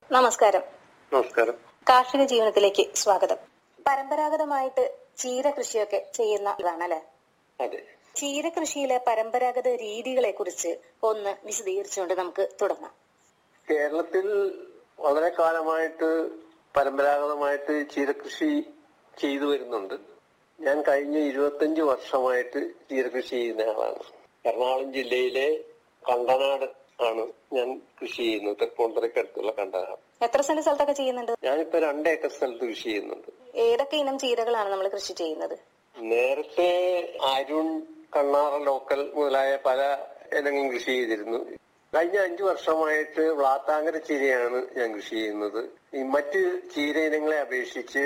നമസ്കാരം നമസ്കാരം കാർഷിക ജീവനത്തിലേക്ക് സ്വാഗതം പരമ്പരാഗതമായിട്ട് ചീര കൃഷിയൊക്കെ ചെയ്യുന്ന ഇതാണല്ലേ അതെ ചീര കൃഷിയിലെ പരമ്പരാഗത രീതികളെ കുറിച്ച് ഒന്ന് വിശദീകരിച്ചുകൊണ്ട് നമുക്ക് തുടങ്ങാം കേരളത്തിൽ വളരെ കാലമായിട്ട് പരമ്പരാഗതമായിട്ട് ചീരകൃഷി ചെയ്തു വരുന്നുണ്ട് ഞാൻ കഴിഞ്ഞ ഇരുപത്തഞ്ച് വർഷമായിട്ട് ചീരകൃഷി ചെയ്യുന്ന ആളാണ് എറണാകുളം ജില്ലയിലെ കണ്ടനാട് ആണ് ഞാൻ കൃഷി ചെയ്യുന്നത് തൃപ്പൂണിത്തുറയ്ക്കടുത്തുള്ള കണ്ടനാട് എത്ര സെന്റ് സ്ഥലത്തൊക്കെ ചെയ്യുന്നുണ്ട് ഞാനിപ്പോ രണ്ട് ഏക്കർ സ്ഥലത്ത് കൃഷി ചെയ്യുന്നുണ്ട് ഏതൊക്കെ ഇനം ചീരകളാണ് നമ്മൾ കൃഷി ചെയ്യുന്നത് നേരത്തെ അരുൺ കണ്ണാറ ലോക്കൽ മുതലായ പല ഇനങ്ങളും കൃഷി ചെയ്തിരുന്നു കഴിഞ്ഞ അഞ്ചു വർഷമായിട്ട് വ്ളാത്താങ്കര ചീരയാണ് ഞാൻ കൃഷി ചെയ്യുന്നത് ഈ മറ്റ് ചീര ഇനങ്ങളെ അപേക്ഷിച്ച്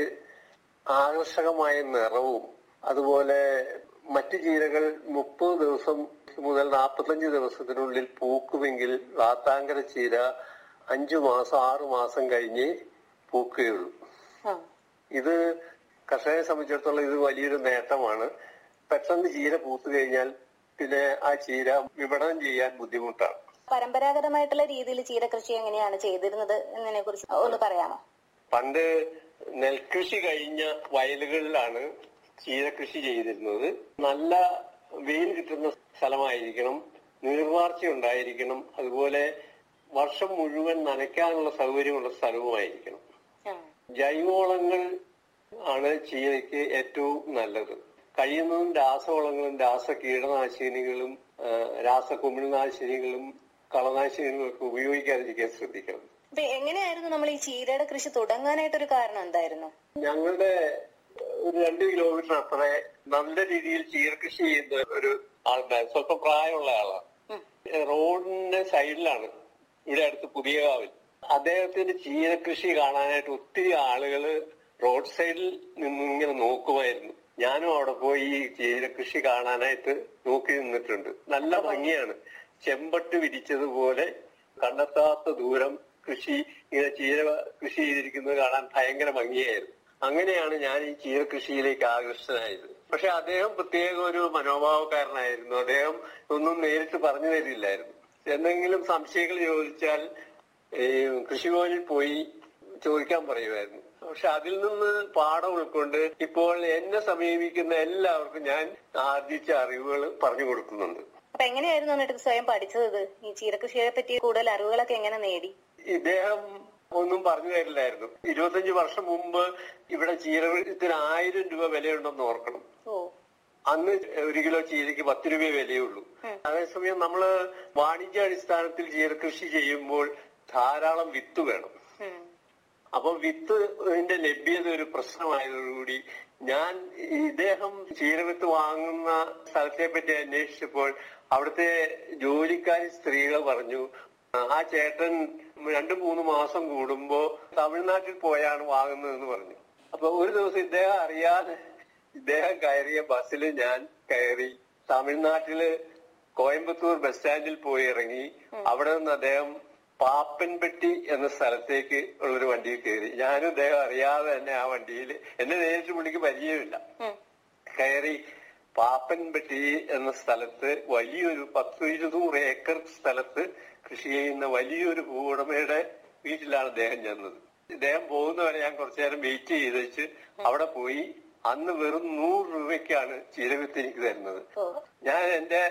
ആകർഷകമായ നിറവും അതുപോലെ മറ്റ് ചീരകൾ മുപ്പത് ദിവസം മുതൽ നാൽപ്പത്തഞ്ച് ദിവസത്തിനുള്ളിൽ പൂക്കുമെങ്കിൽ വ്ളാത്താങ്കര ചീര അഞ്ചു മാസം ആറു മാസം കഴിഞ്ഞ് പൂക്കുകയുള്ളൂ ആ. ഇത് കർഷകരെ സംബന്ധിച്ചിടത്തോളം ഇത് വലിയൊരു നേട്ടമാണ് പെട്ടെന്ന് ചീര പൂത്തു കഴിഞ്ഞാൽ പിന്നെ ആ ചീര വിപണനം ചെയ്യാൻ ബുദ്ധിമുട്ടാണ് പരമ്പരാഗതമായിട്ടുള്ള രീതിയിൽ ചീര കൃഷി എങ്ങനെയാണ് ചെയ്തിരുന്നത് എന്നതിനെ കുറിച്ച് ഒന്ന് പറയാമോ പണ്ട് നെൽകൃഷി കഴിഞ്ഞ വയലുകളിലാണ് ചീര കൃഷി ചെയ്തിരുന്നത് നല്ല വെയിൽ കിട്ടുന്ന സ്ഥലമായിരിക്കണം നീർവാർച്ച ഉണ്ടായിരിക്കണം അതുപോലെ വർഷം മുഴുവൻ നനയ്ക്കാനുള്ള സൗകര്യമുള്ള സ്ഥലവുമായിരിക്കണം ആ. ജൈവവളങ്ങൾ ആണ് ചീരയ്ക്ക് ഏറ്റവും നല്ലത് കഴിയുന്നതും രാസവളങ്ങളും രാസ കീടനാശിനികളും ആ, രാസ കുമിൾനാശിനികളും കളനാശിനികളും ഒക്കെ ഉപയോഗിക്കാതിരിക്കാൻ ശ്രദ്ധിക്കണം അപ്പൊ എങ്ങനെയായിരുന്നു നമ്മൾ ഈ ചീരയുടെ കൃഷി തുടങ്ങാനായിട്ടൊരു കാരണം എന്തായിരുന്നു ഞങ്ങളുടെ ഒരു രണ്ട് കിലോമീറ്റർ അപ്പുറേ നല്ല രീതിയിൽ ചീരകൃഷി ചെയ്യുന്ന ഒരു ആൾക്കാർ സ്വല്പം പ്രായമുള്ള ആളാണ് ഉം. റോഡിന്റെ സൈഡിലാണ് ഇവിടെ അടുത്ത് പുതിയ കാവിൽ അദ്ദേഹത്തിന്റെ ചീരകൃഷി കാണാനായിട്ട് ഒത്തിരി ആളുകള് റോഡ് സൈഡിൽ നിന്ന് ഇങ്ങനെ നോക്കുമായിരുന്നു ഞാനും അവിടെ പോയി ഈ ചീരകൃഷി കാണാനായിട്ട് നോക്കി നിന്നിട്ടുണ്ട് നല്ല ഭംഗിയാണ് ചെമ്പട്ട് വിരിച്ചതുപോലെ കണ്ടെത്താത്ത ദൂരം കൃഷി ഇങ്ങനെ ചീര കൃഷി ചെയ്തിരിക്കുന്നത് കാണാൻ ഭയങ്കര ഭംഗിയായിരുന്നു അങ്ങനെയാണ് ഞാൻ ഈ ചീരകൃഷിയിലേക്ക് ആകർഷ്ടനായത് പക്ഷെ അദ്ദേഹം പ്രത്യേക ഒരു മനോഭാവക്കാരനായിരുന്നു അദ്ദേഹം ഒന്നും നേരിട്ട് പറഞ്ഞു തരില്ലായിരുന്നു എന്തെങ്കിലും സംശയങ്ങൾ ചോദിച്ചാൽ ഈ കൃഷിഭവനിൽ പോയി ചോദിക്കാൻ പറയുമായിരുന്നു പക്ഷെ അതിൽ നിന്ന് പാഠം ഉൾക്കൊണ്ട് ഇപ്പോൾ എന്നെ സമീപിക്കുന്ന എല്ലാവർക്കും ഞാൻ ആർജിച്ച അറിവുകൾ പറഞ്ഞു കൊടുക്കുന്നുണ്ട് അപ്പൊ എങ്ങനെയായിരുന്നു എന്നിട്ട് ഇത് സ്വയം പഠിച്ചത് ഇത്? ഈ ചീരകൃഷിയെ പറ്റി കൂടുതൽ അറിവുകളൊക്കെ എങ്ങനെ നേടി ഇദ്ദേഹം ഒന്നും പറഞ്ഞു തരില്ലായിരുന്നു ഇരുപത്തഞ്ച് വർഷം മുമ്പ് ഇവിടെ ചീരത്തിന് ആയിരം രൂപ വിലയുണ്ടെന്ന് ഓർക്കണം ഓ അന്ന് ഒരു കിലോ ചീരയ്ക്ക് പത്ത് രൂപയെ വിലയുള്ളൂ ഉം. അതേസമയം നമ്മള് വാണിജ്യ അടിസ്ഥാനത്തിൽ ചീരകൃഷി ചെയ്യുമ്പോൾ ധാരാളം വിത്ത് വേണം ഉം. അപ്പൊ വിത്തിന്റെ ലഭ്യത ഒരു പ്രശ്നമായതോടുകൂടി ഞാൻ ഇദ്ദേഹം ചീരവിത്ത് വാങ്ങുന്ന സ്ഥലത്തെ പറ്റി അന്വേഷിച്ചപ്പോൾ അവിടുത്തെ ജോലിക്കാരി സ്ത്രീകൾ പറഞ്ഞു ആ ചേട്ടൻ രണ്ടു മൂന്ന് മാസം കൂടുമ്പോ തമിഴ്നാട്ടിൽ പോയാണ് വാങ്ങുന്നതെന്ന് പറഞ്ഞു അപ്പൊ ഒരു ദിവസം ഇദ്ദേഹം അറിയാതെ ഇദ്ദേഹം കയറിയ ബസ്സിൽ ഞാൻ കയറി തമിഴ്നാട്ടില് കോയമ്പത്തൂർ ബസ് സ്റ്റാൻഡിൽ പോയി ഇറങ്ങി അവിടെ നിന്ന് അദ്ദേഹം പാപ്പൻപെട്ടി എന്ന സ്ഥലത്തേക്ക് ഉള്ളൊരു വണ്ടിയിൽ കയറി ഞാനും ഇദ്ദേഹം അറിയാതെ തന്നെ ആ വണ്ടിയിൽ എന്നെ നേരിട്ട് പുള്ളിക്ക് പരിചയമില്ല ഉം. കയറി പാപ്പൻപെട്ടി എന്ന സ്ഥലത്ത് വലിയൊരു പത്ത് ഇരുന്നൂറ് ഏക്കർ സ്ഥലത്ത് കൃഷി ചെയ്യുന്ന വലിയൊരു ഭൂവുടമയുടെ വീട്ടിലാണ് അദ്ദേഹം ചെന്നത് ഇദ്ദേഹം പോകുന്നവരെ ഞാൻ കുറച്ചു നേരം വെയിറ്റ് ചെയ്ത് വെച്ച് അവിടെ പോയി അന്ന് വെറും നൂറ് രൂപയ്ക്കാണ് ചീരവിത്ത് എനിക്ക് തരുന്നത് ഓ ഞാൻ എന്റെ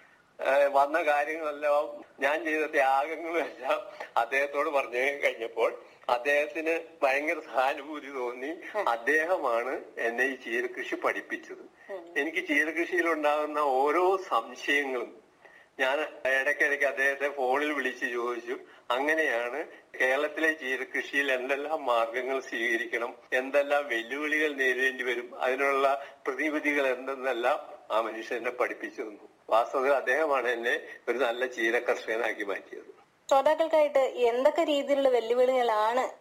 ആ, വന്ന കാര്യങ്ങളെല്ലാം ഞാൻ ചെയ്ത ത്യാഗങ്ങളും എല്ലാം അദ്ദേഹത്തോട് പറഞ്ഞു കഴിഞ്ഞപ്പോൾ അദ്ദേഹത്തിന് ഭയങ്കര സഹാനുഭൂതി തോന്നി അദ്ദേഹമാണ് എന്നെ ഈ ചീരകൃഷി പഠിപ്പിച്ചത് എനിക്ക് ചീരകൃഷിയിൽ ഉണ്ടാകുന്ന ഓരോ സംശയങ്ങളും ഞാൻ ഇടയ്ക്കിടയ്ക്ക് അദ്ദേഹത്തെ ഫോണിൽ വിളിച്ച് ചോദിച്ചു അങ്ങനെയാണ് കേരളത്തിലെ ചീരകൃഷിയിൽ എന്തെല്ലാം മാർഗങ്ങൾ സ്വീകരിക്കണം എന്തെല്ലാം വെല്ലുവിളികൾ നേരിടേണ്ടി വരും അതിനുള്ള പ്രതിവിധികൾ എന്തെന്നെല്ലാം ആ മനുഷ്യനെ പഠിപ്പിച്ചു തന്നു വാസ്തവത്തിൽ അദ്ദേഹമാണ് എന്നെ ഒരു നല്ല ചീര കർഷകനാക്കി മാറ്റിയത് ശ്രോതാക്കൾക്കായിട്ട് എന്തൊക്കെ രീതിയിലുള്ള വെല്ലുവിളികളാണ്